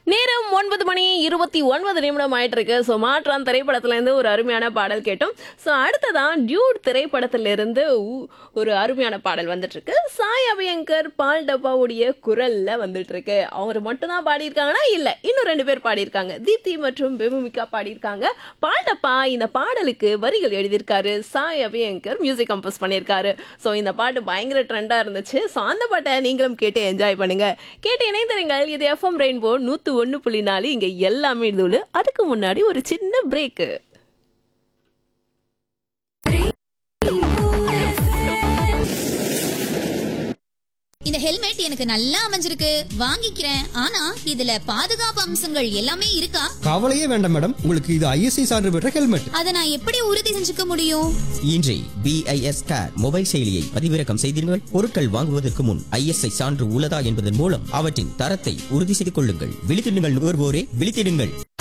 நேரம் ஒன்பது மணி இருபத்தி ஒன்பது நிமிடம் ஆயிட்டு இருக்கு ஸோ மாற்றான் திரைப்படத்துல இருந்து ஒரு அருமையான பாடல் கேட்டோம் ஸோ அடுத்ததான் டியூட் திரைப்படத்துல இருந்து ஊ- ஒரு அருமையான பாடல் வந்துட்டு இருக்கு சாய் அபியங்கர் பால் டப்பாவுடைய குரல்ல வந்துட்டு இருக்கு அவர் மட்டும் தான் பாடியிருக்காங்கன்னா இல்ல இன்னும் ரெண்டு பேர் பாடியிருக்காங்க தீப்தி மற்றும் பெமுமிகா பாடியிருக்காங்க பால் டப்பா இந்த பாடலுக்கு வரிகள் எழுதியிருக்காரு சாய் அபியங்கர் மியூசிக் கம்போஸ் பண்ணியிருக்காரு ஸோ இந்த பாட்டு பயங்கர ட்ரெண்டா இருந்துச்சு ஸோ அந்த பாட்டை நீங்களும் கேட்டு என்ஜாய் பண்ணுங்க கேட்டு இணைந்திருங்கள் இது எஃப்எம் ரெயின்போ நூத்து ஒன்று புள்ளி நாலு இங்க எல்லாமே இதுல அதுக்கு முன்னாடி ஒரு சின்ன பிரேக்கு இந்த ஹெல்மெட் எனக்கு நல்லா அமைஞ்சிருக்கு வாங்கிக்கிறேன் ஆனா இதுல பாதுகாப்பு அம்சங்கள் எல்லாமே இருக்கா கவலையே வேண்டாம் மேடம் உங்களுக்கு இது ஐஎஸ்ஐ சான்று பெற்ற ஹெல்மெட் அதை நான் எப்படி உறுதி செஞ்சுக்க முடியும் இன்றே பிஐஎஸ் கேர் மொபைல் செயலியை பதிவிறக்கம் செய்தீர்கள் பொருட்கள் வாங்குவதற்கு முன் ஐஎஸ்ஐ சான்று உள்ளதா என்பதன் மூலம் அவற்றின் தரத்தை உறுதி செய்து கொள்ளுங்கள் விழித்திடுங்கள் நுகர்வோரே விழித்திடுங்கள்